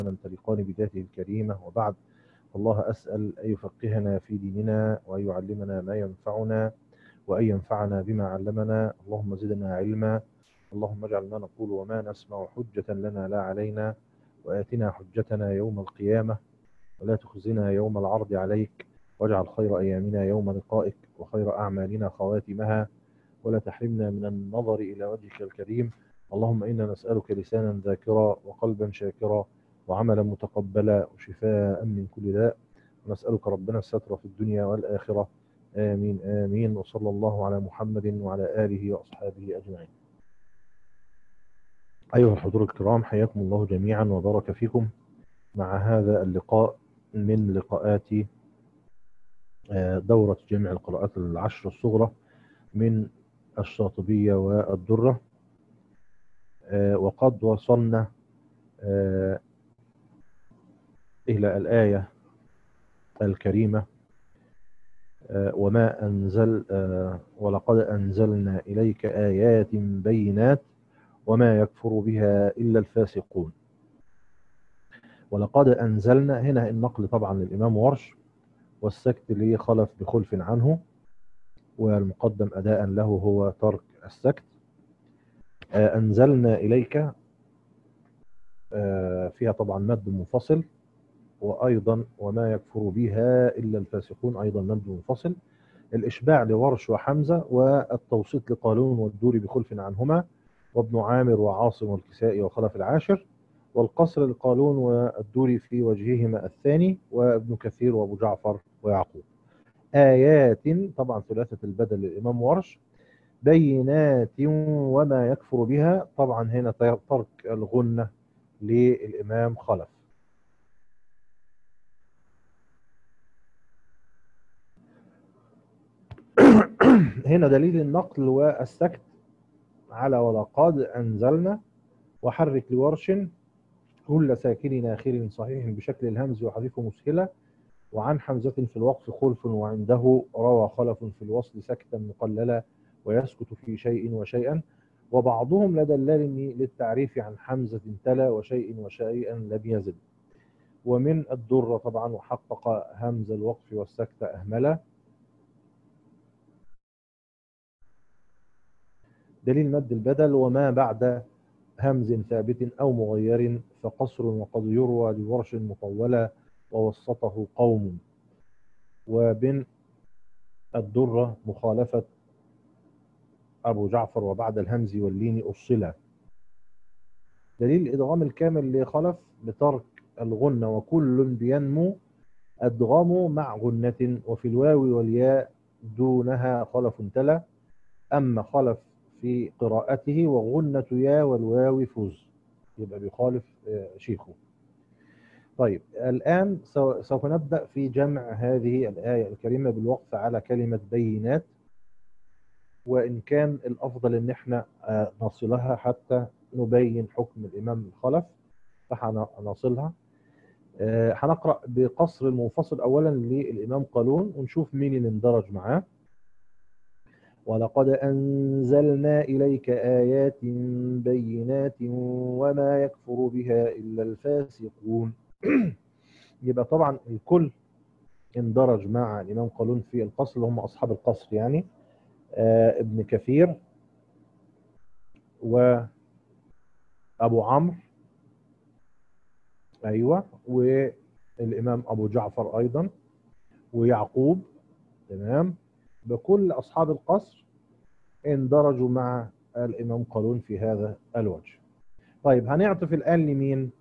تليقان بذاته الكريمة وبعد الله أسأل أن يفقهنا في ديننا وأن يعلمنا ما ينفعنا وأن ينفعنا بما علمنا اللهم زدنا علما اللهم اجعل ما نقول وما نسمع حجة لنا لا علينا وآتنا حجتنا يوم القيامة ولا تخزنا يوم العرض عليك واجعل خير أيامنا يوم لقائك وخير أعمالنا خواتمها ولا تحرمنا من النظر إلى وجهك الكريم اللهم إنا نسألك لسانا ذاكرا وقلبا شاكرا وعملا متقبلا وشفاء من كل داء ونسألك ربنا الستر في الدنيا والآخرة آمين آمين وصلى الله على محمد وعلى آله وأصحابه أجمعين أيها الحضور الكرام حياكم الله جميعا وبارك فيكم مع هذا اللقاء من لقاءات دورة جمع القراءات العشر الصغرى من الشاطبية والدرة وقد وصلنا إلى الآية الكريمة وما أنزل ولقد أنزلنا إليك آيات بينات وما يكفر بها إلا الفاسقون ولقد أنزلنا هنا النقل طبعا للإمام ورش والسكت ليه خلف بخلف عنه والمقدم أداء له هو ترك السكت أنزلنا إليك فيها طبعا مد منفصل وأيضا وما يكفر بها إلا الفاسقون أيضا مد منفصل الإشباع لورش وحمزة والتوسيط لقالون والدوري بخلف عنهما وابن عامر وعاصم والكسائي وخلف العاشر والقصر لقالون والدوري في وجههما الثاني وابن كثير وابو جعفر ويعقوب آيات طبعا ثلاثة البدل للإمام ورش بينات وما يكفر بها طبعا هنا ترك الغنة للإمام خلف هنا دليل النقل والسكت على ولقد أنزلنا وحرك لورش كل ساكن آخر صحيح بشكل الهمز وحذف مسهلة وعن حمزة في الوقف خلف وعنده روى خلف في الوصل سكتا مقللا ويسكت في شيء وشيئا وبعضهم لدى اللالم للتعريف عن حمزة تلا وشيء وشيئا لم يزد ومن الدر طبعا وحقق همز الوقف والسكت أهملا دليل مد البدل وما بعد همز ثابت أو مغير فقصر وقد يروى لورش مطولة ووسطه قوم وبن الدرة مخالفة أبو جعفر وبعد الهمز واللين أصلة دليل الإدغام الكامل لخلف بترك الغنة وكل بينمو أدغام مع غنة وفي الواو والياء دونها خلف تلا أما خلف في قراءته وغنة يا والواو فوز يبقى بيخالف شيخه طيب الآن سوف نبدأ في جمع هذه الآية الكريمة بالوقف على كلمة بينات وإن كان الأفضل إن احنا نصلها حتى نبين حكم الإمام الخلف فهنصلها هنقرأ بقصر المنفصل أولا للإمام قالون ونشوف مين اللي اندرج معاه ولقد أنزلنا إليك آيات بينات وما يكفر بها إلا الفاسقون يبقى طبعا الكل اندرج مع الإمام قالون في القصر اللي هم أصحاب القصر يعني آه ابن كثير وأبو عمرو أيوة والإمام أبو جعفر أيضا ويعقوب تمام بكل أصحاب القصر اندرجوا مع الإمام قالون في هذا الوجه طيب هنعطف الآن لمين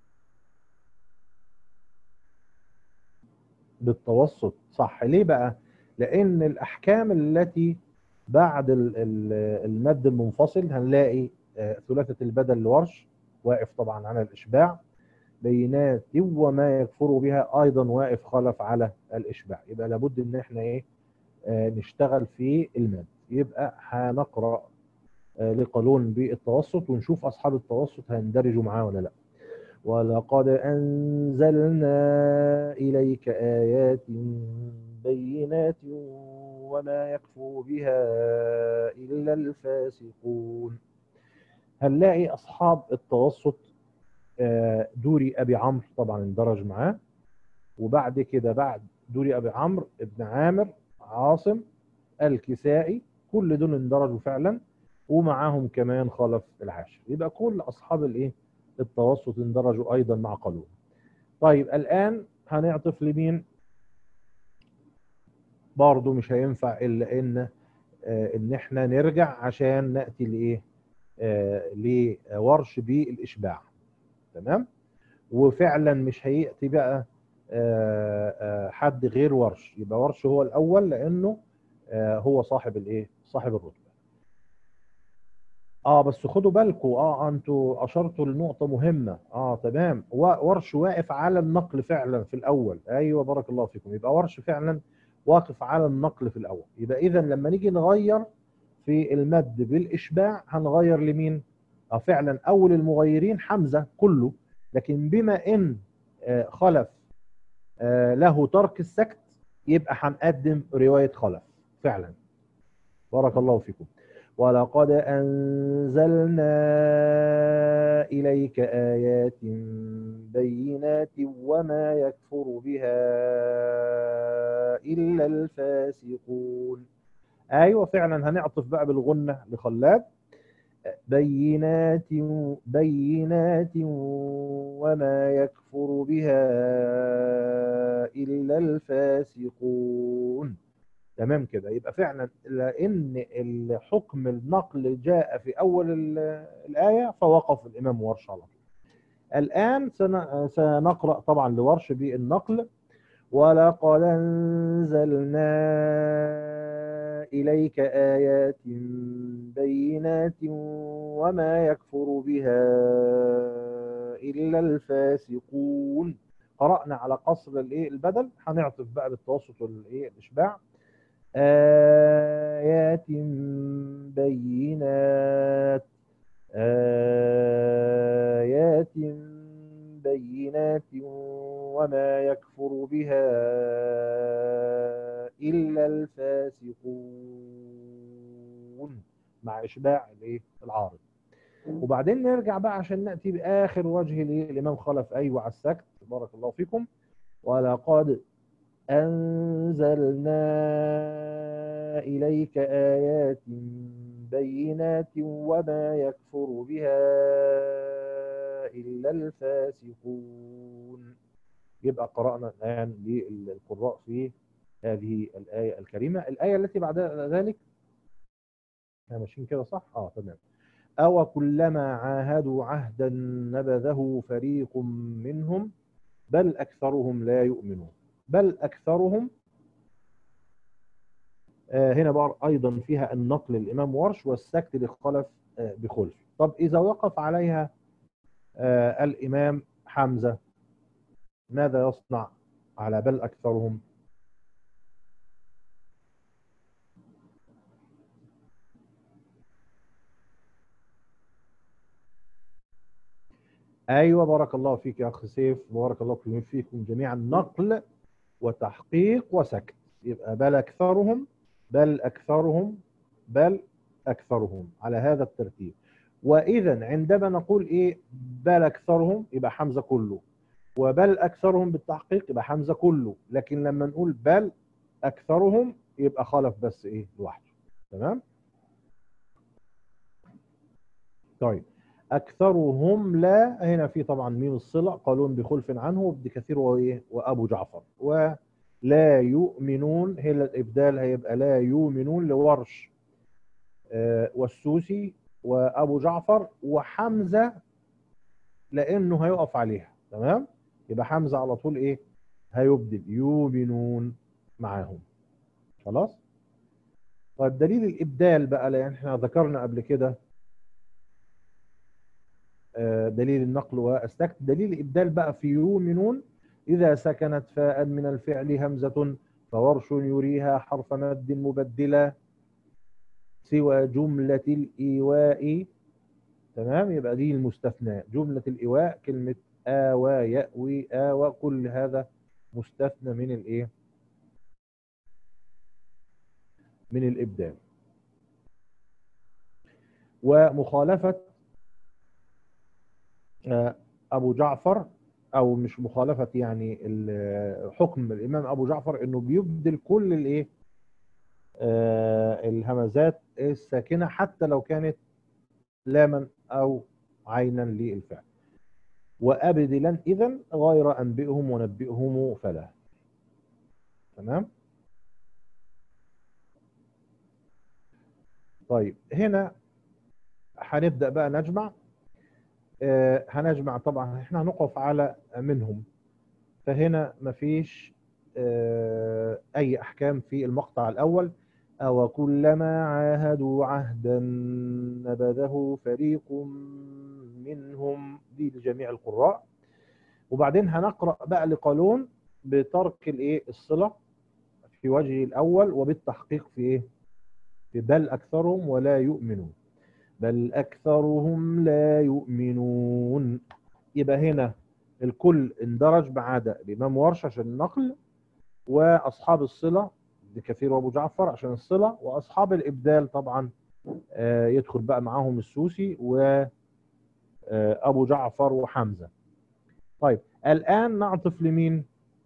بالتوسط صح ليه بقى لأن الأحكام التي بعد المد المنفصل هنلاقي ثلاثة البدل لورش واقف طبعا على الإشباع بينات وما يكفر بها أيضا واقف خلف على الإشباع يبقى لابد إن احنا إيه نشتغل في المد يبقى هنقرأ لقالون بالتوسط ونشوف أصحاب التوسط هيندرجوا معاه ولا لا ولقد أنزلنا إليك آيات بينات وما يكفر بها إلا الفاسقون هنلاقي أصحاب التوسط آه، دوري ابي عمرو طبعا اندرج معاه وبعد كده بعد دوري ابي عمرو ابن عامر عاصم الكسائي كل دول اندرجوا فعلا ومعاهم كمان خلف العاشر يبقى كل اصحاب الايه التوسط اندرجوا ايضا مع قالون طيب الان هنعطف لمين برضه مش هينفع الا ان آه، ان احنا نرجع عشان ناتي لايه آه، لورش بالاشباع تمام وفعلا مش هياتي بقى آه، آه، حد غير ورش يبقى ورش هو الاول لانه آه، هو صاحب الايه صاحب الرتبه اه بس خدوا بالكم اه انتوا اشرتوا لنقطه مهمه اه تمام و- ورش واقف على النقل فعلا في الاول ايوه بارك الله فيكم يبقى ورش فعلا واقف على النقل في الاول يبقى اذا لما نيجي نغير في المد بالاشباع هنغير لمين اه فعلا اول المغيرين حمزه كله لكن بما ان آه، خلف آه، له ترك السكت يبقى هنقدم روايه خلف فعلا بارك الله فيكم ولقد أنزلنا إليك آيات بينات وما يكفر بها إلا الفاسقون أيوة فعلا هنعطف بقى بالغنة لخلاب بينات بينات وما يكفر بها إلا الفاسقون تمام كده يبقى فعلا لان الحكم النقل جاء في اول ال- الايه فوقف الامام ورش على طول الان سن- سنقرا طبعا لورش بالنقل ولقد انزلنا اليك ايات بينات وما يكفر بها الا الفاسقون قرانا على قصر الايه البدل هنعطف بقى بالتوسط والايه الاشباع آيات بينات آيات بينات وما يكفر بها إلا الفاسقون مع إشباع الإيه؟ العارض وبعدين نرجع بقى عشان نأتي بآخر وجه للإمام خلف أيوة على السكت بارك الله فيكم ولقد أنزلنا إليك آيات بينات وما يكفر بها إلا الفاسقون يبقى قرأنا الآن للقراء في هذه الآية الكريمة الآية التي بعد ذلك احنا ماشيين كده صح؟ اه تمام أو كلما عاهدوا عهدا نبذه فريق منهم بل أكثرهم لا يؤمنون بل أكثرهم آه، هنا بقى أيضا فيها النقل الإمام ورش والسكت لخلف آه، بخلف طب إذا وقف عليها آه، الإمام حمزة ماذا يصنع على بل أكثرهم أيوة بارك الله فيك يا أخ سيف بارك الله فيكم جميعا نقل وتحقيق وسكت يبقى بل أكثرهم بل أكثرهم بل أكثرهم على هذا الترتيب وإذا عندما نقول إيه بل أكثرهم يبقى حمزة كله وبل أكثرهم بالتحقيق يبقى حمزة كله لكن لما نقول بل أكثرهم يبقى خلف بس إيه لوحده تمام طيب أكثرهم لا هنا في طبعا ميم الصلة قالون بخلف عنه وابن كثير وإيه وأبو جعفر ولا يؤمنون هنا الإبدال هيبقى لا يؤمنون لورش آه، والسوسي وأبو جعفر وحمزة لأنه هيقف عليها تمام يبقى حمزة على طول إيه هيبدل يؤمنون معاهم خلاص طيب دليل الإبدال بقى لأن احنا ذكرنا قبل كده آه، دليل النقل والسكت دليل الإبدال بقى في يؤمنون إذا سكنت فاء من الفعل همزة فورش يريها حرف مد مبدلا سوى جملة الإيواء تمام يبقى دي المستثنى جملة الإيواء كلمة آوى يأوي آوى كل هذا مستثنى من الإيه من الإبدال ومخالفة آه، ابو جعفر او مش مخالفه يعني ال- حكم الامام ابو جعفر انه بيبدل كل الايه آه، الهمزات الساكنه حتى لو كانت لاما او عينا للفعل وابدلا اذا غير انبئهم ونبئهم فلا تمام طيب هنا هنبدا بقى نجمع آه، هنجمع طبعا احنا هنقف على منهم فهنا مفيش آه، اي احكام في المقطع الاول او كلما عاهدوا عهدا نبذه فريق منهم دي لجميع القراء وبعدين هنقرا بقى لقالون بترك الايه الصله في وجهه الاول وبالتحقيق في ايه في بل اكثرهم ولا يؤمنون بل أكثرهم لا يؤمنون يبقى هنا الكل اندرج ما عدا الإمام ورش عشان النقل وأصحاب الصلة ابن كثير وأبو جعفر عشان الصلة وأصحاب الإبدال طبعا آه، يدخل بقى معاهم السوسي وأبو جعفر وحمزة طيب الآن نعطف لمين؟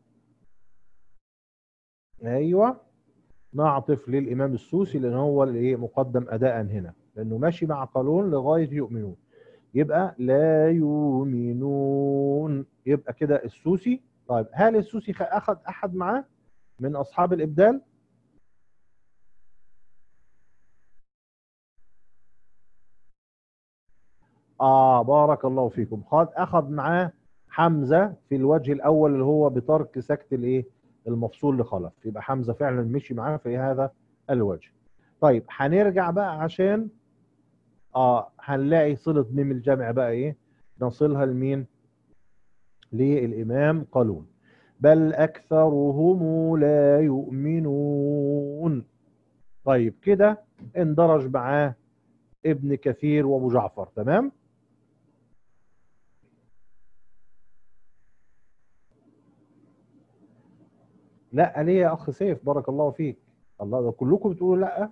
أيوه نعطف للإمام السوسي لأن هو اللي مقدم أداء هنا لأنه ماشي مع قانون لغاية يؤمنون يبقى لا يؤمنون يبقى كده السوسي طيب هل السوسي خ- أخذ أحد معاه من أصحاب الإبدال؟ آه بارك الله فيكم خد أخذ معاه حمزة في الوجه الأول اللي هو بترك سكت الإيه؟ المفصول لخلف يبقى حمزة فعلا مشي معاه في هذا الوجه طيب هنرجع بقى عشان اه هنلاقي صلة ميم الجمع بقى ايه نصلها لمين للإمام قالون بل أكثرهم لا يؤمنون طيب كده اندرج معاه ابن كثير وابو جعفر تمام لا ليه يا اخ سيف بارك الله فيك الله ده كلكم بتقولوا لا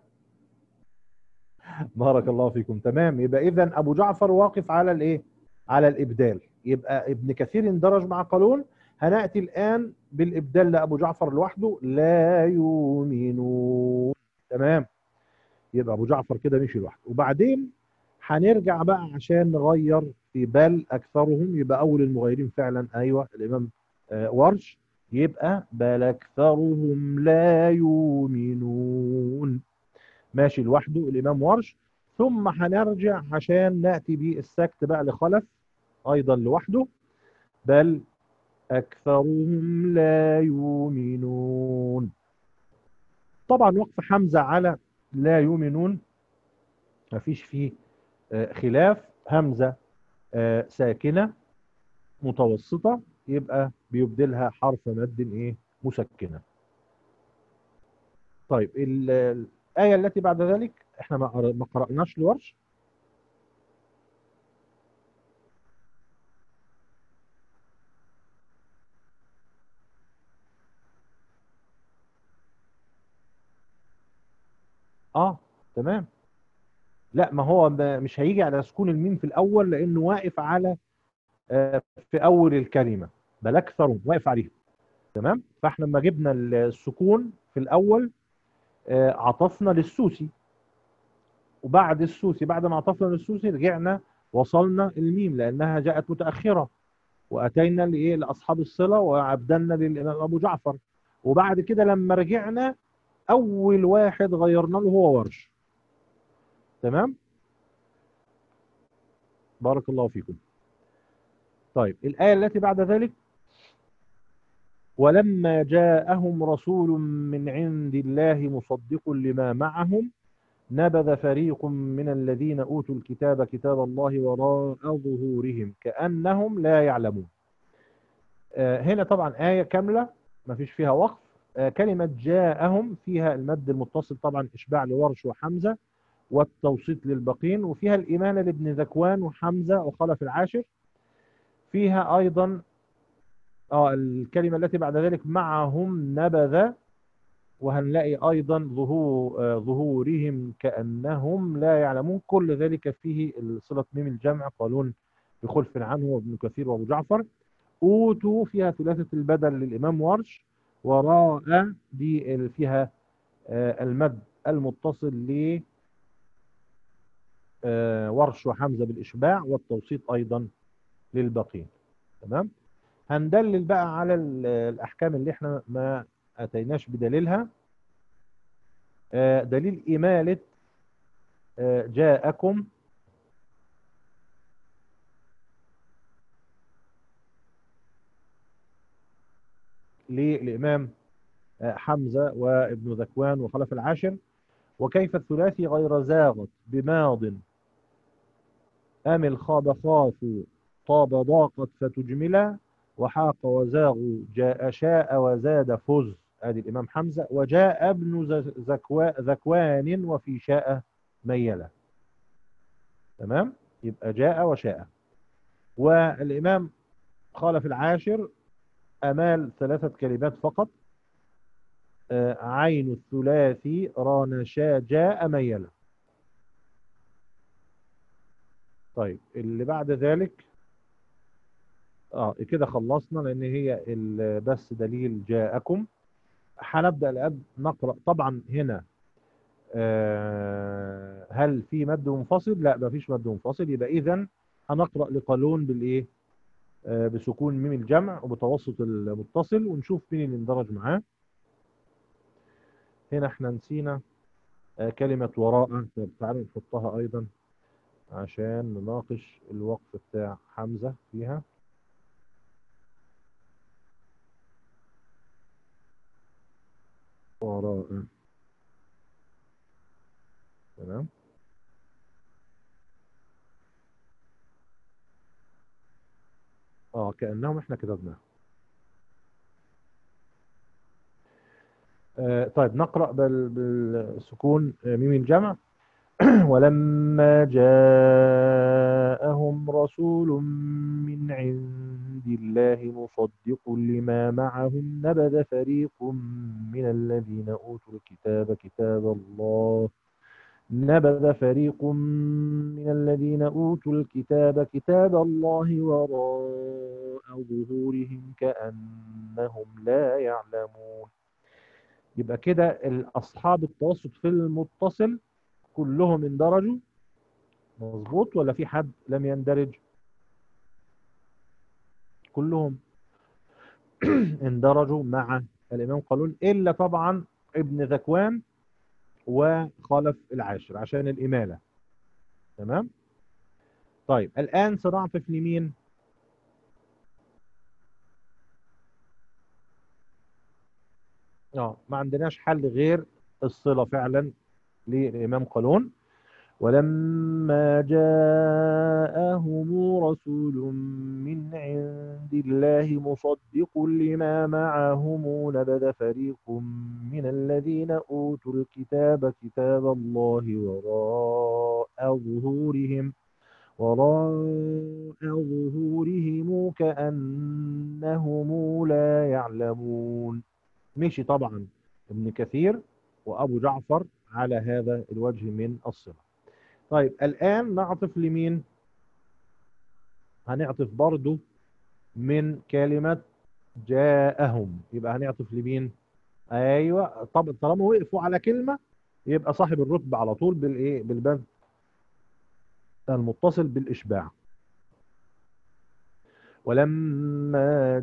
بارك الله فيكم تمام يبقى اذا ابو جعفر واقف على الايه على الابدال يبقى ابن كثير اندرج مع قالون هناتي الان بالابدال لابو جعفر لوحده لا يؤمنون تمام يبقى ابو جعفر كده مشي لوحده وبعدين هنرجع بقى عشان نغير في بل اكثرهم يبقى اول المغيرين فعلا ايوه الامام آه، ورش يبقى بل اكثرهم لا يؤمنون ماشي لوحده الامام ورش ثم هنرجع عشان ناتي بالسكت بقى لخلف ايضا لوحده بل اكثرهم لا يؤمنون طبعا وقف حمزه على لا يؤمنون مفيش فيه آه، خلاف همزه آه، ساكنه متوسطه يبقى بيبدلها حرف مد ايه مسكنه طيب ال- الايه التي بعد ذلك احنا ما قر- ما قراناش الورش اه تمام لا ما هو ما- مش هيجي على سكون الميم في الاول لانه واقف على آه، في اول الكلمه بل اكثرهم واقف عليها تمام فاحنا لما جبنا السكون في الاول آه، عطفنا للسوسي وبعد السوسي بعد ما عطفنا للسوسي رجعنا وصلنا الميم لانها جاءت متاخره واتينا لايه لاصحاب الصله وعبدلنا للامام ابو جعفر وبعد كده لما رجعنا اول واحد غيرنا له هو ورش تمام بارك الله فيكم طيب الآية التي بعد ذلك ولما جاءهم رسول من عند الله مصدق لما معهم نبذ فريق من الذين أوتوا الكتاب كتاب الله وراء ظهورهم كأنهم لا يعلمون آه، هنا طبعا آية كاملة ما فيش فيها وقف آه، كلمة جاءهم فيها المد المتصل طبعا إشباع لورش وحمزة والتوسيط للبقين وفيها الإمانة لابن ذكوان وحمزة وخلف العاشر فيها أيضا اه الكلمة التي بعد ذلك معهم نبذ وهنلاقي أيضا ظهور آه، ظهورهم كأنهم لا يعلمون كل ذلك فيه صلة ميم الجمع قالون بخلف عنه وابن كثير وابو جعفر اوتوا فيها ثلاثة البدل للإمام ورش وراء دي ال- فيها آه، المد المتصل ل آه، ورش وحمزة بالإشباع والتوسيط أيضا للباقين تمام هندلل بقى على ال- الأحكام اللي احنا ما أتيناش بدليلها آه، دليل إمالة آه، جاءكم للإمام آه، حمزة وابن ذكوان وخلف العاشر وكيف الثلاثي غير زاغت بماض أمل خاب خافوا طاب ضاقت فتجملا وحاق وزاغوا جاء شاء وزاد فز ادي الإمام حمزة وجاء ابن ز- زكوا ذكوان وفي شاء ميلة تمام يبقى جاء وشاء والإمام خالف العاشر أمال ثلاثة كلمات فقط آه، عين الثلاثي رانشا جاء ميلة طيب اللي بعد ذلك اه كده خلصنا لان هي ال- بس دليل جاءكم هنبدا الان نقرا طبعا هنا آه هل في مد منفصل لا مفيش مد منفصل يبقى اذا هنقرا لقالون بالايه آه بسكون ميم الجمع وبتوسط المتصل ونشوف مين اللي اندرج معاه هنا احنا نسينا آه كلمه وراء طب تعالوا نحطها ايضا عشان نناقش الوقف بتاع حمزه فيها وراء تمام اه كأنهم احنا كتبناها آه طيب نقرأ بال- بالسكون آه، ميم الجمع ولما جاءهم رسول من عند الله مصدق لما معهم نبذ فريق من الذين أوتوا الكتاب كتاب الله نبذ فريق من الذين أوتوا الكتاب كتاب الله وراء ظهورهم كأنهم لا يعلمون يبقى كده أصحاب التوسط في المتصل كلهم اندرجوا مظبوط ولا في حد لم يندرج كلهم اندرجوا مع الإمام قالون إلا طبعا ابن ذكوان وخلف العاشر عشان الإمالة تمام طيب الآن سنعطف لمين اه ما عندناش حل غير الصلة فعلا للإمام قالون ولما جاءهم رسول من عند الله مصدق لما معهم نبذ فريق من الذين أوتوا الكتاب كتاب الله وراء ظهورهم وراء ظهورهم كأنهم لا يعلمون مشي طبعا ابن كثير وأبو جعفر على هذا الوجه من الصلة طيب الآن نعطف لمين هنعطف برضو من كلمة جاءهم يبقى هنعطف لمين ايوه طب طالما وقفوا على كلمة يبقى صاحب الرتبة على طول بالايه بالبند المتصل بالإشباع ولما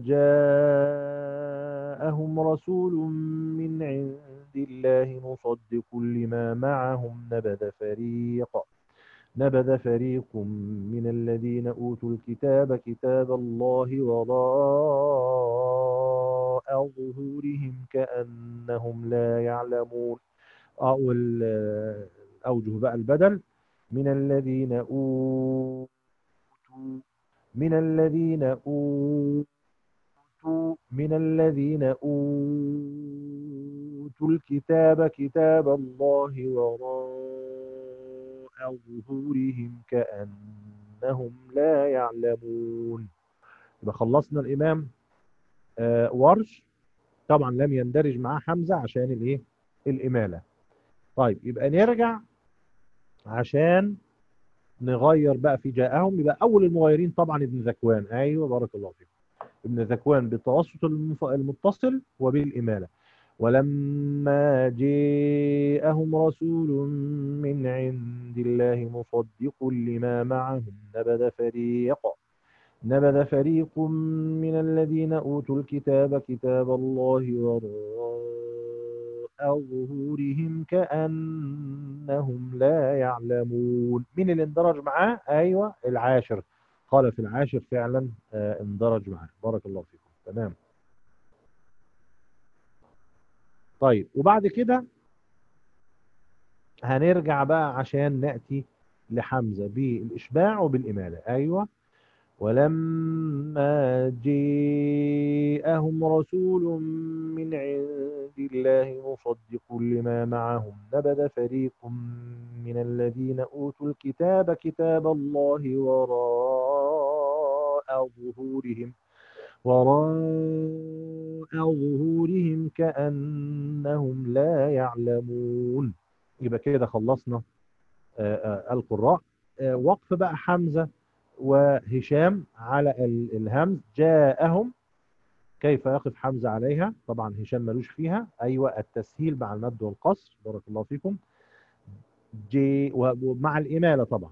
جاءهم رسول من عند الله مصدق لما معهم نبذ فريق نبذ فريق من الذين أوتوا الكتاب كتاب الله وراء ظهورهم كأنهم لا يعلمون أو الأوجه بقى البدل من الذين أوتوا من الذين أوتوا من الذين أوتوا الكتاب كتاب الله وراء ظهورهم كأنهم لا يعلمون يبقى خلصنا الإمام آه ورش طبعا لم يندرج معاه حمزة عشان الايه الإمالة طيب يبقى نرجع عشان نغير بقى في جاءهم يبقى اول المغيرين طبعا ابن ذكوان ايوه بارك الله فيكم ابن ذكوان بالتوسط المف- المتصل وبالاماله ولما جاءهم رسول من عند الله مصدق لما معهم نبذ فريق نبذ فريق من الذين أوتوا الكتاب كتاب الله وراء ظهورهم كأنهم لا يعلمون مين اللي اندرج معاه؟ أيوة العاشر قال في العاشر فعلا آه، اندرج معاه بارك الله فيكم تمام طيب وبعد كده هنرجع بقى عشان نأتي لحمزة بالإشباع وبالإمالة أيوة ولما جاءهم رسول من عند الله مصدق لما معهم نبذ فريق من الذين أوتوا الكتاب كتاب الله وراء ظهورهم وراء ظهورهم كأنهم لا يعلمون يبقى كده خلصنا آه، آه، القراء آه، وقف بقى حمزة وهشام على ال- الهمز جاءهم كيف يقف حمزة عليها طبعا هشام ملوش فيها أيوة التسهيل مع المد والقصر بارك الله فيكم جي و- ومع الإمالة طبعا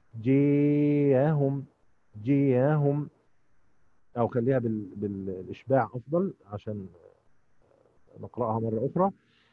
جاءهم جاءهم أو خليها بال... بالإشباع أفضل عشان نقرأها مرة أخرى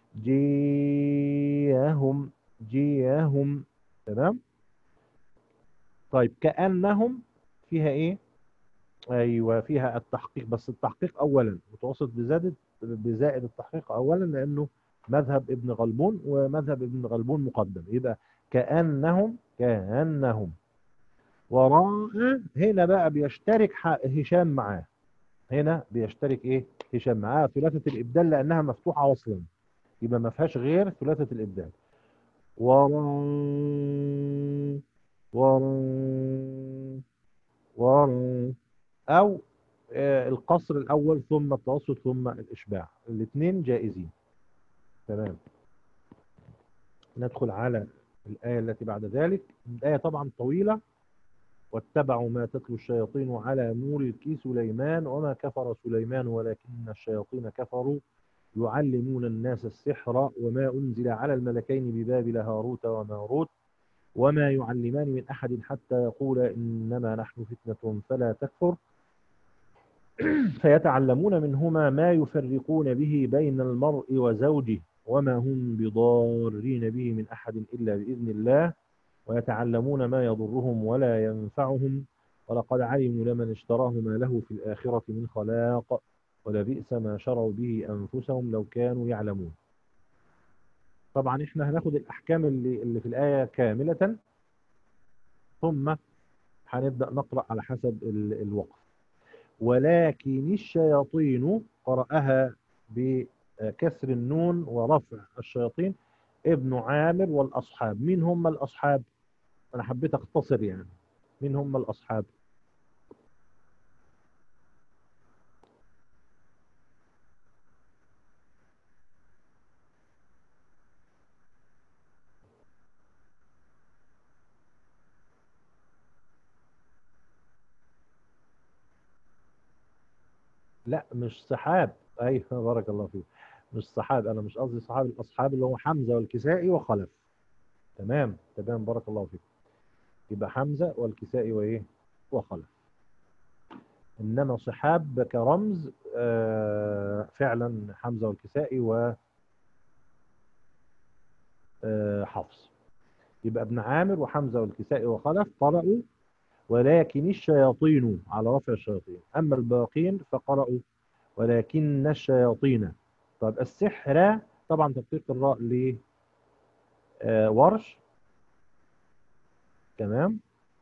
جاءهم جاءهم تمام طيب كأنهم فيها إيه ايوه فيها التحقيق بس التحقيق اولا متوسط بزائد بزائد التحقيق اولا لانه مذهب ابن غلبون ومذهب ابن غلبون مقدم يبقى كانهم كانهم وراء هنا بقى بيشترك ح- هشام معاه هنا بيشترك ايه هشام معاه ثلاثه الابدال لانها مفتوحه وصلا يبقى ما فيهاش غير ثلاثه الابدال وراء وراء وراء او آه، القصر الاول ثم التوسط ثم الاشباع الاثنين جائزين تمام ندخل على الايه التي بعد ذلك الايه طبعا طويله واتبعوا ما تتلو الشياطين على ملك سليمان وما كفر سليمان ولكن الشياطين كفروا يعلمون الناس السحر وما انزل على الملكين ببابل هاروت وماروت وما يعلمان من احد حتى يقولا انما نحن فتنه فلا تكفر فيتعلمون منهما ما يفرقون به بين المرء وزوجه وما هم بضارين به من أحد إلا بإذن الله ويتعلمون ما يضرهم ولا ينفعهم ولقد علموا لمن اشتراه ما له في الآخرة من خلاق ولبئس ما شروا به أنفسهم لو كانوا يعلمون طبعا احنا هناخد الأحكام اللي, اللي في الآية كاملة ثم هنبدأ نقرأ على حسب ال- الوقف ولكن الشياطين قرأها بكسر النون ورفع الشياطين ابن عامر والأصحاب مين هم الأصحاب أنا حبيت أختصر يعني مين هم الأصحاب لا مش سحاب ايوه بارك الله فيك مش سحاب انا مش قصدي صحاب الاصحاب اللي هو حمزه والكسائي وخلف تمام تمام بارك الله فيك يبقى حمزه والكسائي وايه وخلف انما صحاب كرمز آه فعلا حمزه والكسائي و آه حفص يبقى ابن عامر وحمزه والكسائي وخلف قرأوا ولكن الشياطين على رفع الشياطين أما الباقين فقرأوا ولكن الشياطين طب السحر طبعا تدقيق الراء ل آه، ورش تمام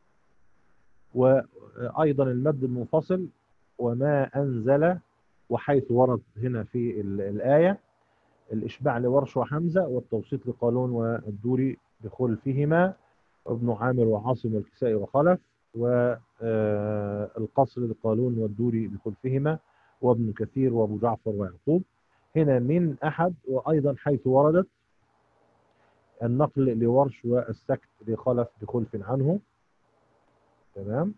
وأيضا المد المنفصل وما أنزل وحيث ورد هنا في ال- الآية الإشباع لورش وحمزة والتوسيط لقالون والدوري بخلفهما وابن عامر وعاصم والكسائي وخلف والقصر لقالون والدوري بخلفهما وابن كثير وابو جعفر ويعقوب هنا من أحد وأيضا حيث وردت النقل لورش والسكت لخلف بخلف عنه تمام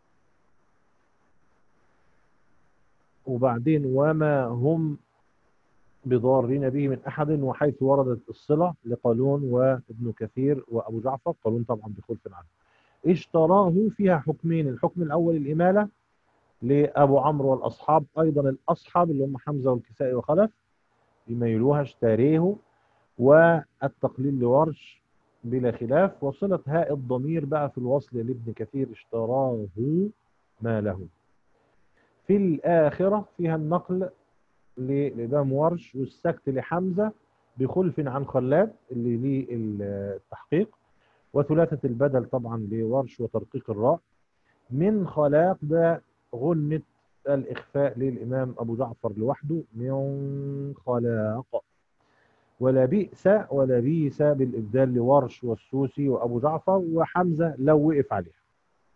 وبعدين وما هم بضارين به من أحد وحيث وردت الصلة لقالون وابن كثير وأبو جعفر قالون طبعا بخلف عنه اشتراه فيها حكمين الحكم الأول الإمالة لأبو عمرو والأصحاب أيضا الأصحاب اللي هم حمزة والكسائي وخلف يميلوها اشتريه والتقليل لورش بلا خلاف وصلة هاء الضمير بقى في الوصل لابن كثير اشتراه ما له في الآخرة فيها النقل للإمام ورش والسكت لحمزة بخلف عن خلاد اللي ليه التحقيق وثلاثة البدل طبعا لورش وترقيق الراء من خلاق ده غنة الإخفاء للإمام أبو جعفر لوحده من خلاق ولا بئس ولا بيس بالإبدال لورش والسوسي وأبو جعفر وحمزة لو وقف عليها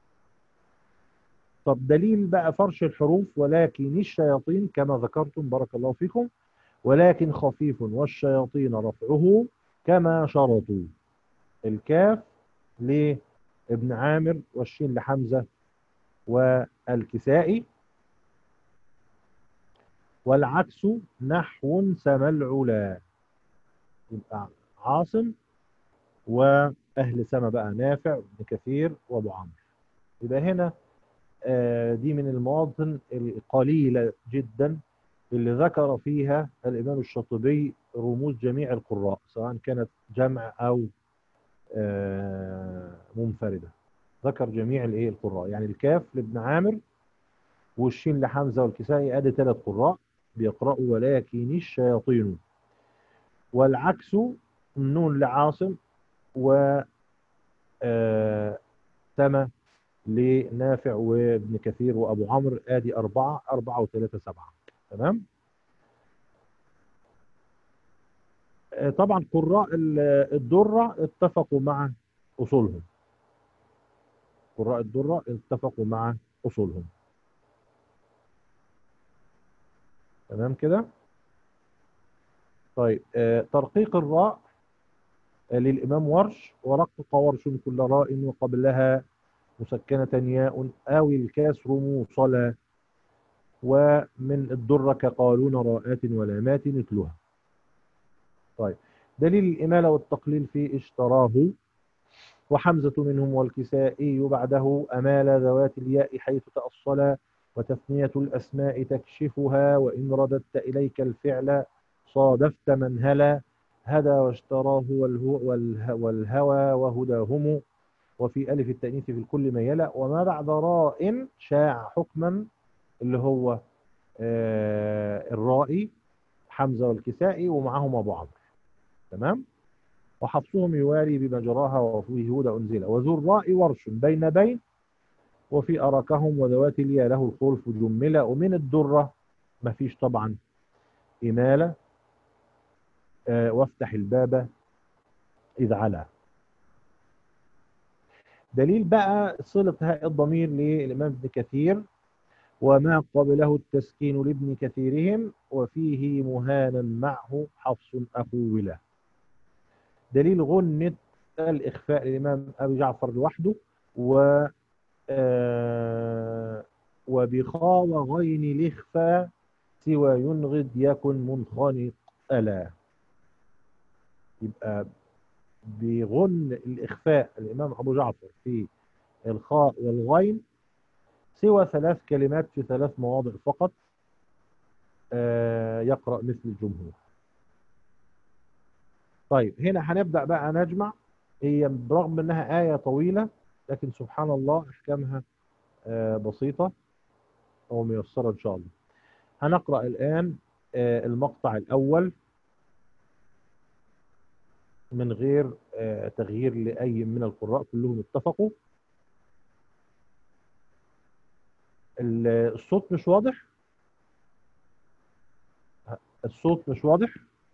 طب دليل بقى فرش الحروف ولكن الشياطين كما ذكرتم بارك الله فيكم ولكن خفيف والشياطين رفعه كما شرطوا الكاف لابن عامر والشين لحمزة والكسائي والعكس نحو سما العلا يبقى عاصم واهل سما بقى نافع بن كثير وابو عمرو يبقى هنا آه، دي من المواطن القليله جدا اللي ذكر فيها الامام الشاطبي رموز جميع القراء سواء كانت جمع او آه، منفرده ذكر جميع الايه القراء يعني الكاف لابن عامر والشين لحمزه والكسائي ادي ثلاث قراء بيقرأوا ولكن الشياطين والعكس النون لعاصم و آه تم لنافع وابن كثير وابو عمرو ادي اربعه اربعه وثلاثه سبعه تمام آه طبعا قراء الدره اتفقوا مع اصولهم قراء الدره اتفقوا مع اصولهم تمام كده طيب آه ترقيق الراء آه للإمام ورش ورقق ورش كل راء وقبلها مسكنة ياء أو الكسر موصلة ومن الدرة كقالون راءات ولامات مثلها طيب دليل الإمالة والتقليل في اشتراه وحمزة منهم والكسائي بعده أمال ذوات الياء حيث تأصلا وتثنية الأسماء تكشفها وإن رددت إليك الفعل صادفت من هلا هدى واشتراه والهوى وهداهم وفي ألف التأنيث في الكل ما يلا وما بعد راء شاع حكما اللي هو آه الرائي حمزة والكسائي ومعهم أبو عمرو تمام وحفصهم يواري بمجراها وفيه هدى أنزل وذو الراء ورش بين بين وفي أراكهم وذوات اليا له الخلف جملة ومن الدرة ما فيش طبعا إمالة آه وافتح الباب إذ علا دليل بقى صلة هاء الضمير للإمام ابن كثير وما قبله التسكين لابن كثيرهم وفيه مهانا معه حفص أخوله دليل غنة الإخفاء للإمام أبي جعفر لوحده و آه وبخاء وغين الإخفاء سوى ينغد يكن منخنق ألا يبقى بغن الإخفاء الإمام أبو جعفر في الخاء والغين سوى ثلاث كلمات في ثلاث مواضع فقط آه يقرأ مثل الجمهور طيب هنا هنبدأ بقى نجمع هي برغم انها آية طويلة لكن سبحان الله احكامها آه بسيطة او ميسرة ان شاء الله هنقرأ الآن آه المقطع الأول من غير آه تغيير لأي من القراء كلهم اتفقوا الصوت مش واضح الصوت مش واضح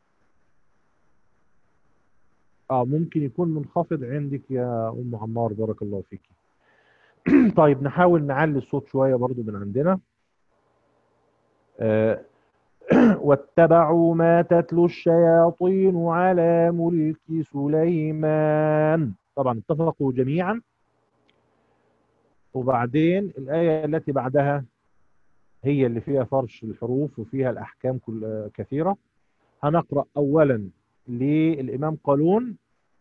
اه ممكن يكون منخفض عندك يا ام عمار بارك الله فيك طيب نحاول نعلي الصوت شويه برضو من عندنا آه واتبعوا ما تتلو الشياطين على ملك سليمان طبعا اتفقوا جميعا وبعدين الآية التي بعدها هي اللي فيها فرش الحروف وفيها الأحكام كل كثيرة هنقرأ أولا للإمام قالون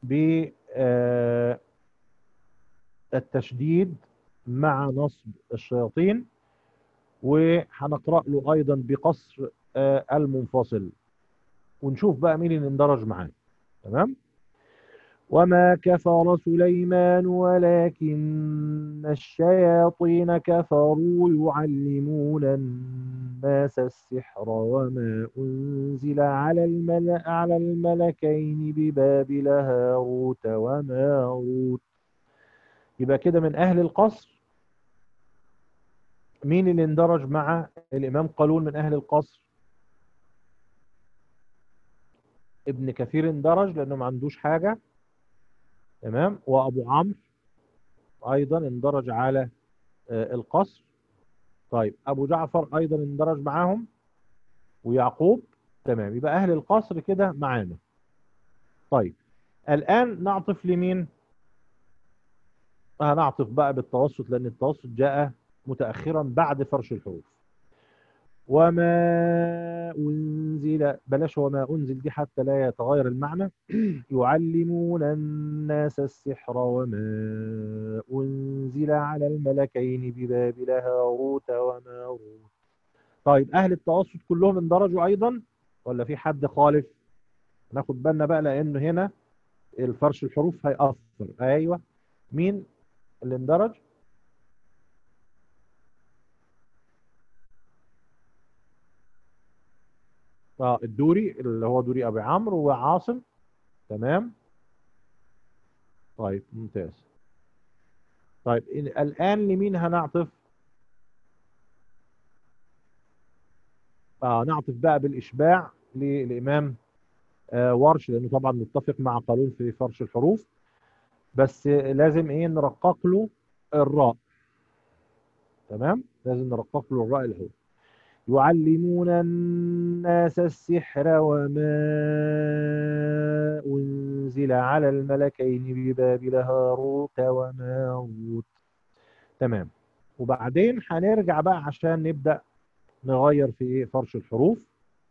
بالتشديد مع نصب الشياطين وهنقرأ له أيضا بقصر آه، المنفصل ونشوف بقى مين اللي اندرج معاه تمام وما كفر سليمان ولكن الشياطين كفروا يعلمون الناس السحر وما أنزل على الملأ على الملكين ببابل هاروت وماروت يبقى كده من أهل القصر مين اللي اندرج مع الإمام قالون من أهل القصر ابن كثير اندرج لأنه ما عندوش حاجة تمام وأبو عمرو أيضا اندرج على آه، القصر طيب أبو جعفر أيضا اندرج معاهم ويعقوب تمام يبقى أهل القصر كده معانا طيب الآن نعطف لمين هنعطف بقى بالتوسط لأن التوسط جاء متأخرا بعد فرش الحروف وما أنزل بلاش وما أنزل دي حتى لا يتغير المعنى يعلمون الناس السحر وما أنزل على الملكين ببابل هاروت وماروت طيب أهل التوسط كلهم اندرجوا أيضا ولا في حد خالف ناخد بالنا بقى لأنه هنا الفرش الحروف هيأثر أيوة مين اللي اندرج اه الدوري اللي هو دوري ابي عمرو وعاصم تمام طيب ممتاز طيب الان لمين هنعطف آه نعطف بقى بالاشباع للامام آه ورش لانه طبعا متفق مع قانون في فرش الحروف بس لازم ايه نرقق له الراء تمام لازم نرقق له الراء الهو يعلمون الناس السحر وما أنزل على الملكين ببابل هاروت وماروت تمام وبعدين هنرجع بقى عشان نبدأ نغير في ايه فرش الحروف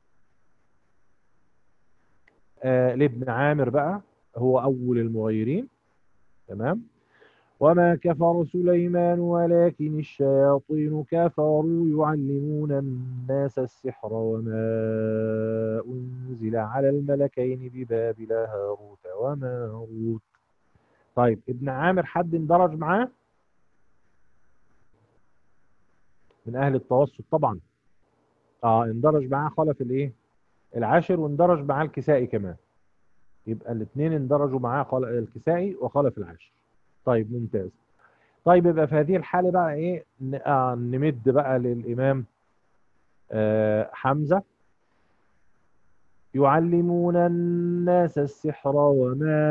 آه لابن عامر بقى هو أول المغيرين تمام وما كفر سليمان ولكن الشياطين كفروا يعلمون الناس السحر وما أنزل على الملكين ببابل هاروت وماروت طيب ابن عامر حد اندرج معاه من أهل التوسط طبعا اه اندرج معاه خلف الايه العاشر واندرج معاه الكسائي كمان يبقى الاثنين اندرجوا معاه الكسائي وخلف العاشر طيب ممتاز طيب يبقى في هذه الحالة بقى ايه آه نمد بقى للإمام آه حمزة يعلمون الناس السحر وما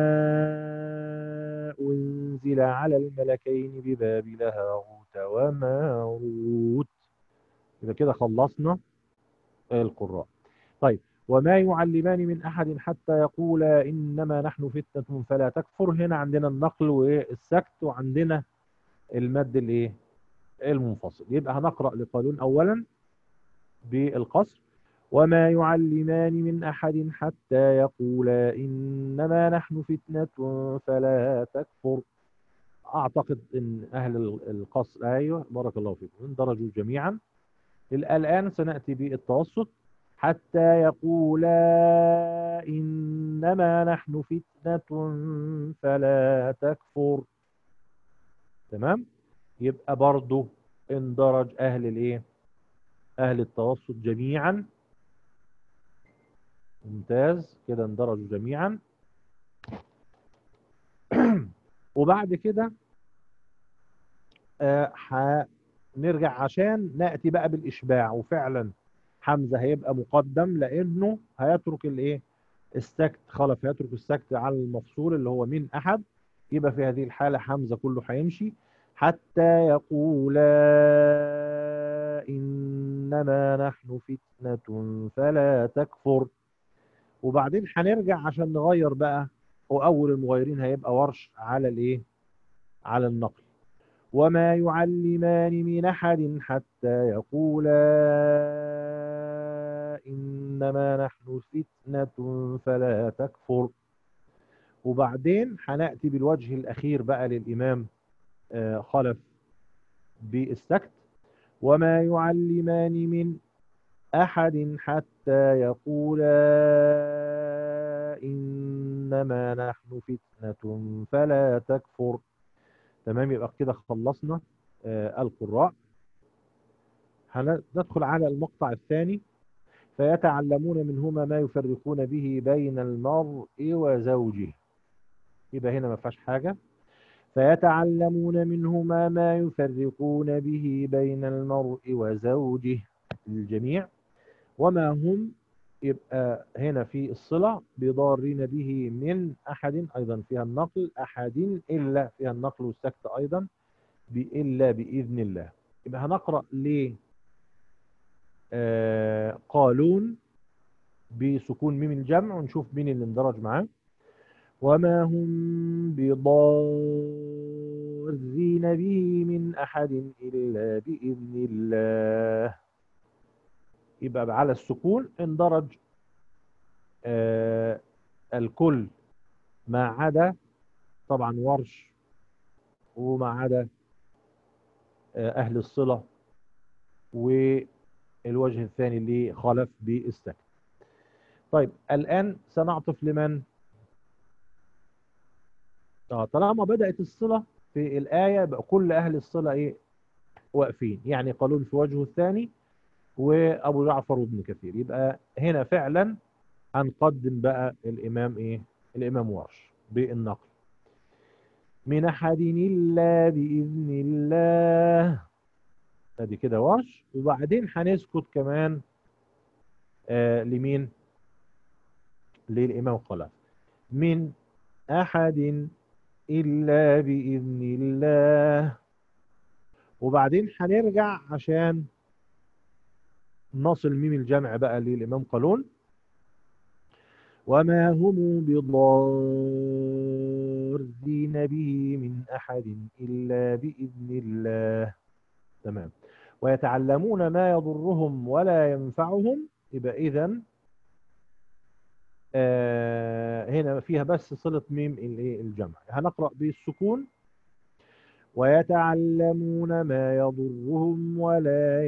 أنزل على الملكين ببابل هاروت وماروت يبقى كده خلصنا القراء طيب وما يعلمان من أحد حتى يقولا إنما نحن فتنة فلا تكفر هنا عندنا النقل والسكت وعندنا المد الايه المنفصل يبقى هنقرأ لقانون أولا بالقصر وما يعلمان من أحد حتى يقولا إنما نحن فتنة فلا تكفر أعتقد أن أهل القصر أيوه بارك الله فيكم اندرجوا جميعا الآن سنأتي بالتوسط حتى يقولا إنما نحن فتنة فلا تكفر تمام يبقى برضو اندرج أهل الايه أهل التوسط جميعا ممتاز كده اندرجوا جميعا وبعد كده آه هنرجع عشان نأتي بقى بالإشباع وفعلا حمزة هيبقى مقدم لأنه هيترك الايه السكت خلف هيترك السكت على المفصول اللي هو من أحد يبقى في هذه الحالة حمزة كله هيمشي حتى يقولا إنما نحن فتنة فلا تكفر وبعدين هنرجع عشان نغير بقى وأول المغيرين هيبقى ورش على الإيه على النقل وما يعلمان من أحد حتى يقولا إنما نحن فتنة فلا تكفر وبعدين هنأتي بالوجه الأخير بقى للإمام آه، خلف بالسكت وما يعلمان من أحد حتى يقولا إنما نحن فتنة فلا تكفر تمام يبقى كده خلصنا آه القراء هندخل على المقطع الثاني فيتعلمون منهما ما يفرقون به بين المرء وزوجه يبقى هنا ما فيهاش حاجة فيتعلمون منهما ما يفرقون به بين المرء وزوجه الجميع وما هم يبقى هنا في الصلة بضارين به من أحد أيضا فيها النقل أحد إلا فيها النقل والسكت أيضا إلا بإذن الله يبقى هنقرأ ل آه قالون بسكون ميم الجمع ونشوف مين اللي اندرج معاه وما هم بضارين به من أحد إلا بإذن الله يبقى على السكون اندرج آه الكل ما عدا طبعا ورش وما عدا آه أهل الصلة والوجه الثاني اللي خالف بالسكن طيب الآن سنعطف لمن اه طالما بدأت الصلة في الآية بقى كل أهل الصلة إيه واقفين يعني قالون في وجهه الثاني وأبو جعفر وابن كثير يبقى هنا فعلا هنقدم بقى الإمام إيه الإمام ورش بالنقل من أحد إلا بإذن الله ادي كده ورش وبعدين هنسكت كمان آه لمين للإمام خلف من أحد إلا بإذن الله وبعدين هنرجع عشان نصل ميم الجمع بقى للإمام قالون وما هم بضارين به من أحد إلا بإذن الله تمام ويتعلمون ما يضرهم ولا ينفعهم يبقى إذن آه هنا فيها بس صلة ميم الجمع هنقرأ بالسكون ويتعلمون ما يضرهم ولا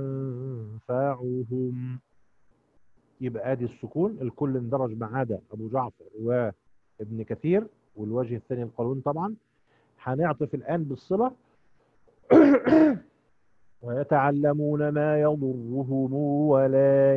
ينفعهم يبقى ادي السكون الكل اندرج ما عدا ابو جعفر وابن كثير والوجه الثاني القانون طبعا هنعطف الان بالصله ويتعلمون ما يضرهم ولا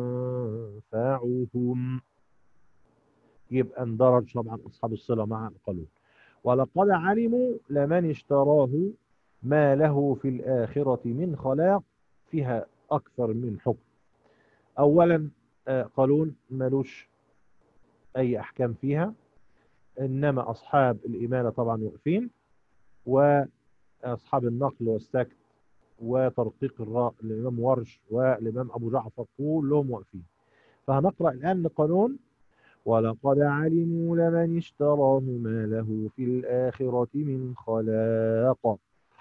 ينفعهم يبقى اندرج طبعا اصحاب الصله مع القانون ولقد علموا لمن اشتراه ما له في الآخرة من خلاق فيها أكثر من حكم أولا قالون ملوش أي أحكام فيها إنما أصحاب الإمالة طبعا واقفين وأصحاب النقل والسكت وترقيق الراء الإمام ورش والإمام أبو جعفر كلهم واقفين فهنقرأ الآن لقانون ولقد علموا لمن اشتراه ما له في الآخرة من خلاق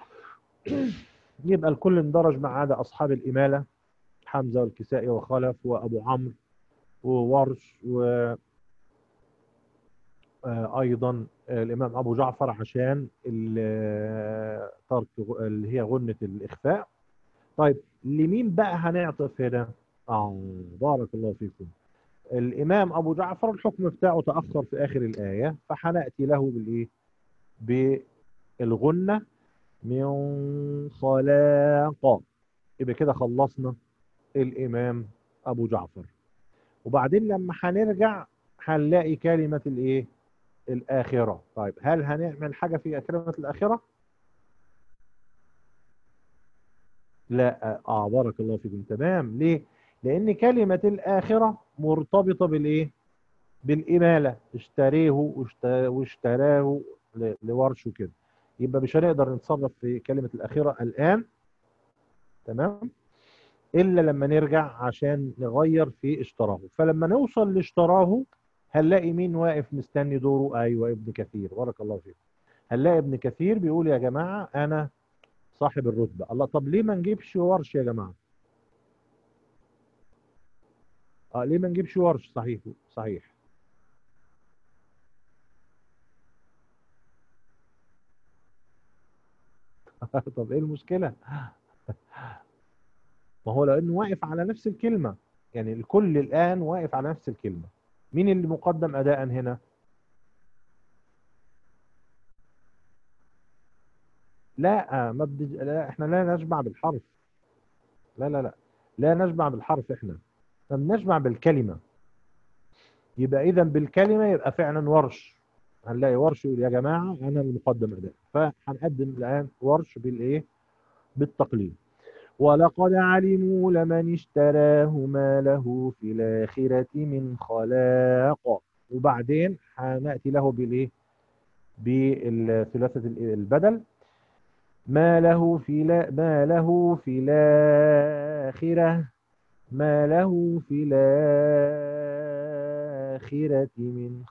يبقى الكل اندرج ما عدا أصحاب الإمالة حمزة والكسائي وخلف وأبو عمرو وورش و أيضا الإمام أبو جعفر عشان ترك اللي هي غنة الإخفاء طيب لمين بقى هنعطف هنا؟ آه بارك الله فيكم الإمام أبو جعفر الحكم بتاعه تأخر في آخر الآية فحنأتي له بالإيه؟ بالغنة من خلاق يبقى كده خلصنا الإمام أبو جعفر وبعدين لما هنرجع هنلاقي كلمة الإيه؟ الآخرة طيب هل هنعمل حاجة في كلمة الآخرة؟ لا آه بارك الله فيكم تمام ليه؟ لأن كلمة الآخرة مرتبطة بالإيه؟ بالإمالة اشتريه واشتراه لورش وكده يبقى مش هنقدر نتصرف في كلمة الآخرة الآن تمام إلا لما نرجع عشان نغير في اشتراه فلما نوصل لاشتراه هنلاقي مين واقف مستني دوره أيوة ابن كثير بارك الله فيكم هنلاقي ابن كثير بيقول يا جماعة أنا صاحب الرتبة الله طب ليه ما نجيبش ورش يا جماعة اه ليه ما نجيبش ورش صحيح صحيح طب ايه المشكلة ما هو لانه واقف على نفس الكلمة يعني الكل الان واقف على نفس الكلمة مين اللي مقدم اداء هنا لا ما بدي لا احنا لا نجمع بالحرف لا لا لا لا نجمع بالحرف احنا احنا بنجمع بالكلمة يبقى اذا بالكلمة يبقى فعلا ورش هنلاقي ورش يقول يا جماعة انا المقدم اداء فهنقدم الان ورش بالايه بالتقليد ولقد علموا لمن اشتراه ما له في الآخرة من خلاق وبعدين هنأتي له بالايه بالثلاثة البدل ما له في لا ما له في الآخرة ما له في الآخرة من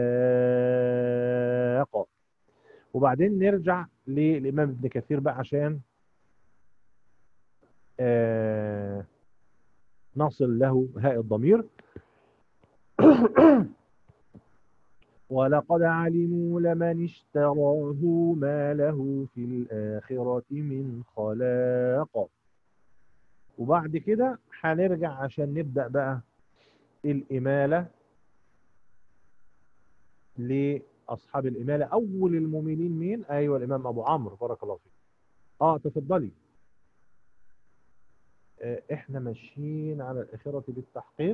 خلاق وبعدين نرجع للإمام ابن كثير بقى عشان آه نصل له هاء الضمير ولقد علموا لمن اشتراه ما له في الآخرة من خلاق وبعد كده هنرجع عشان نبدأ بقى الإمالة لأصحاب الإمالة أول المؤمنين مين؟ أيوة الإمام أبو عمرو بارك الله فيك آه تفضلي آه إحنا ماشيين على الآخرة بالتحقيق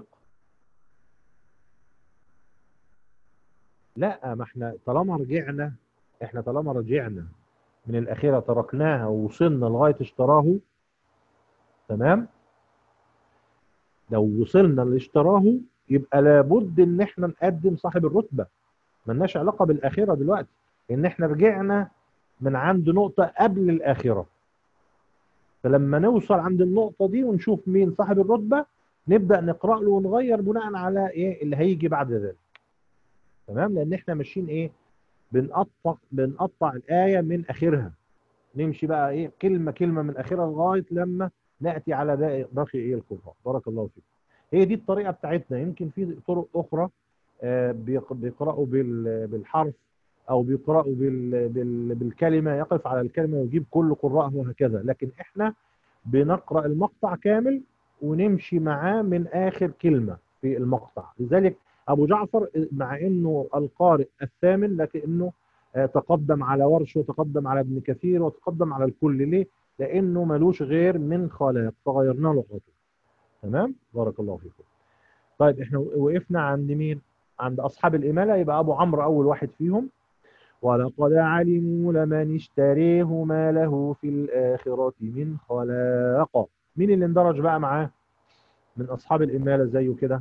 لا ما احنا طالما رجعنا احنا طالما رجعنا من الأخيرة تركناها ووصلنا لغاية اشتراه تمام لو وصلنا لاشتراه يبقى لابد ان احنا نقدم صاحب الرتبة ملناش علاقة بالآخرة دلوقتي ان احنا رجعنا من عند نقطة قبل الآخرة فلما نوصل عند النقطة دي ونشوف مين صاحب الرتبة نبدأ نقرأ له ونغير بناء على ايه اللي هيجي بعد ذلك تمام لان احنا ماشيين ايه بنقطع بنقطع الايه من اخرها نمشي بقى ايه كلمه كلمه من اخرها لغايه لما ناتي على باقي باقي ايه القراء بارك الله فيك هي دي الطريقه بتاعتنا يمكن في طرق اخرى آه بيقراوا بالحرف او بيقراوا بال بال بالكلمه يقف على الكلمه ويجيب كل قراءه وهكذا لكن احنا بنقرا المقطع كامل ونمشي معاه من اخر كلمه في المقطع لذلك أبو جعفر مع أنه القارئ الثامن لكنه تقدم على ورش وتقدم على ابن كثير وتقدم على الكل ليه؟ لأنه ملوش غير من خلاق فغيرنا له خطوة تمام؟ بارك الله فيكم طيب احنا وقفنا عند مين؟ عند أصحاب الإمالة يبقى أبو عمرو أول واحد فيهم ولقد علموا لمن اشتريه ما له في الآخرة من خلاق مين اللي اندرج بقى معاه من أصحاب الإمالة زيه كده؟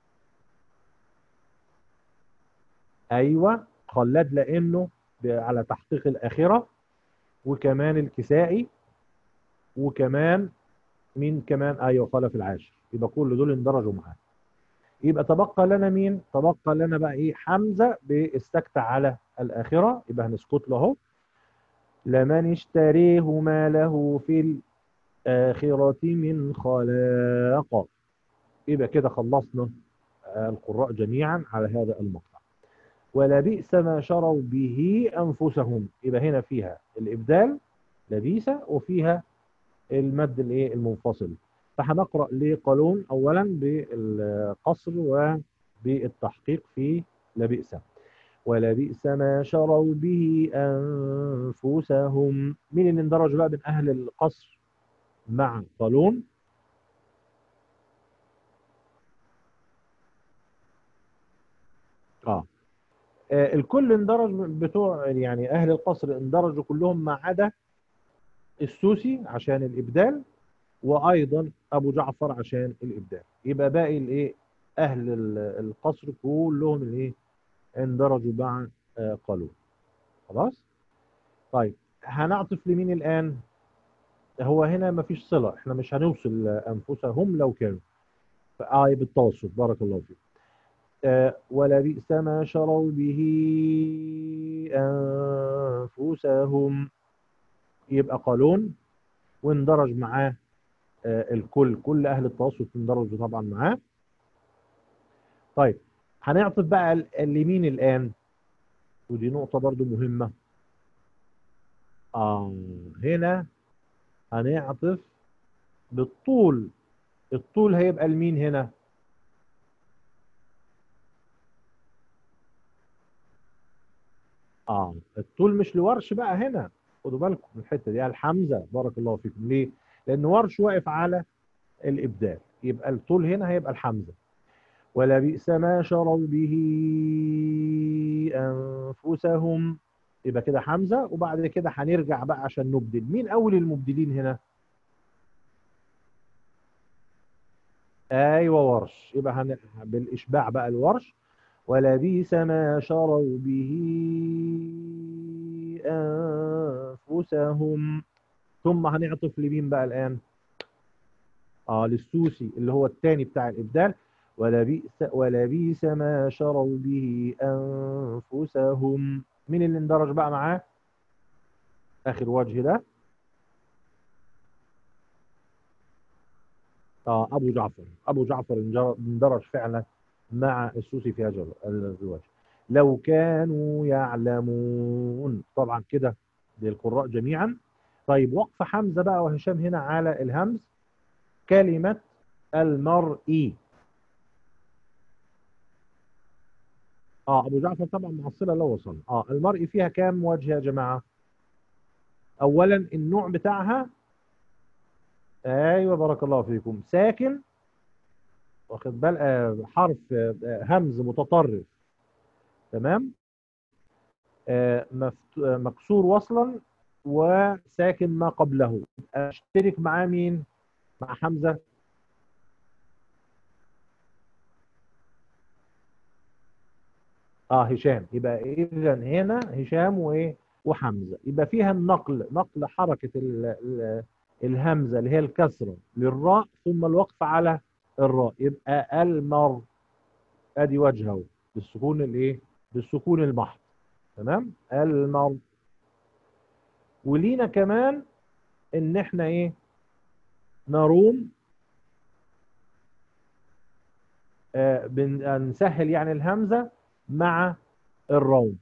ايوه خلاد لانه على تحقيق الاخره وكمان الكسائي وكمان مين كمان ايوه خلف العاشر يبقى كل دول اندرجوا معاه يبقى تبقى لنا مين تبقى لنا بقى ايه حمزه باستكت على الاخره يبقى هنسكت له اهو لمن اشتريه ما له في الاخره من خلاق يبقى كده خلصنا القراء جميعا على هذا المقطع ولبئس ما شروا به أنفسهم يبقى هنا فيها الإبدال لبيسة وفيها المد الايه المنفصل فهنقرأ لقانون أولا بالقصر وبالتحقيق في لبئس ولبئس ما شروا به أنفسهم مين اللي اندرج بقى من أهل القصر مع قانون اه الكل اندرج بتوع يعني اهل القصر اندرجوا كلهم ما عدا السوسي عشان الابدال وايضا ابو جعفر عشان الابدال يبقى باقي الايه اهل القصر كلهم الايه اندرجوا مع قالون خلاص طيب هنعطف لمين الان هو هنا ما فيش صله احنا مش هنوصل انفسهم لو كانوا فآه بالتوسط بارك الله فيك آه، ولبئس ما شروا به أنفسهم يبقى قالون واندرج معاه آه، الكل كل أهل التوسط اندرجوا طبعا معاه طيب هنعطف بقى ال- اليمين الآن ودي نقطة برضو مهمة آه هنا هنعطف بالطول الطول هيبقى لمين هنا اه الطول مش لورش بقى هنا خدوا بالكم من الحته دي الحمزه بارك الله فيكم ليه لان ورش واقف على الابدال يبقى الطول هنا هيبقى الحمزه ولبئس ما شروا به انفسهم يبقى كده حمزه وبعد كده هنرجع بقى عشان نبدل مين اول المبدلين هنا ايوه ورش يبقى هن... بالاشباع بقى الورش ولبئس ما شروا به انفسهم ثم هنعطف لمين بقى الان اه للسوسي اللي هو الثاني بتاع الابدال ولبئس ولبئس ما شروا به انفسهم مين اللي اندرج بقى معاه اخر وجه ده اه ابو جعفر ابو جعفر انجر- اندرج فعلا مع السوسي في هذا الوجه لو كانوا يعلمون طبعا كده للقراء جميعا طيب وقف حمزه بقى وهشام هنا على الهمز كلمه المرئي اه ابو جعفر طبعا معصله لو وصل اه المرئي فيها كام وجه يا جماعه اولا النوع بتاعها ايوه بارك الله فيكم ساكن واخد بال آه، حرف آه، همز متطرف تمام آه، مفت- آه، مكسور وصلا وساكن ما قبله اشترك معاه مين مع حمزه اه هشام يبقى اذا هنا هشام وايه وحمزه يبقى فيها النقل نقل حركه ال ال الهمزه اللي هي الكسره للراء ثم الوقف على الراء يبقى المر ادي وجهه بالسكون الايه بالسكون المحض تمام المر ولينا كمان ان احنا ايه نروم آه بن- نسهل يعني الهمزه مع الروم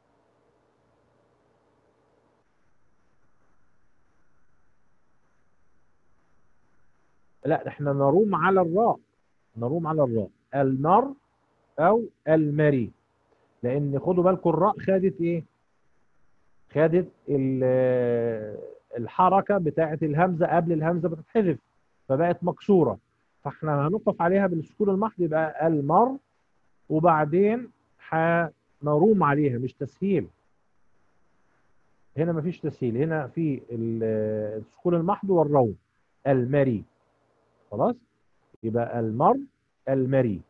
لا احنا نروم على الراء نروم على الراء المر او المري لان خدوا بالكم الراء خدت ايه خدت ال- الحركه بتاعه الهمزه قبل الهمزه بتتحذف فبقت مكسوره فاحنا هنقف عليها بالسكون المحض يبقى المر وبعدين هنروم عليها مش تسهيل هنا مفيش تسهيل هنا في ال- السكون المحض والروم المري خلاص يبقى المر المري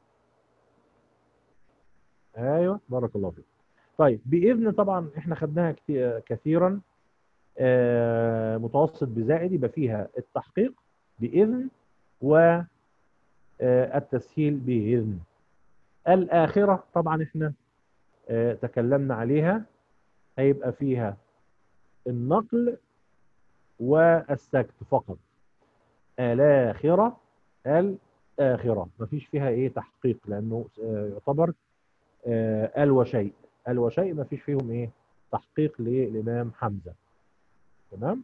ايوه بارك الله فيك طيب باذن طبعا احنا خدناها كتي- كثيرا آه، متوسط بزائد يبقى فيها التحقيق باذن والتسهيل باذن الاخره طبعا احنا آه، تكلمنا عليها هيبقى فيها النقل والسكت فقط الاخره الاخره مفيش فيها ايه تحقيق لانه آه، يعتبر آه، ال وشيء ال وشيء ما فيش فيهم ايه تحقيق للامام حمزه تمام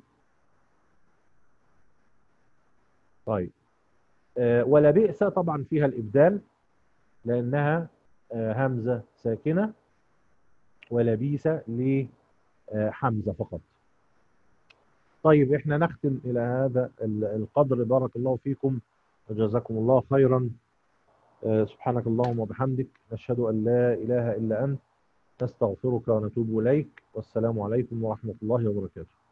طيب آه، ولا بئس طبعا فيها الابدال لانها آه، همزه ساكنه ولا بئس لحمزه فقط طيب احنا نختم الى هذا ال- القدر بارك الله فيكم وجزاكم الله خيرا آه، سبحانك اللهم وبحمدك نشهد ان لا اله الا انت نستغفرك ونتوب اليك والسلام عليكم ورحمه الله وبركاته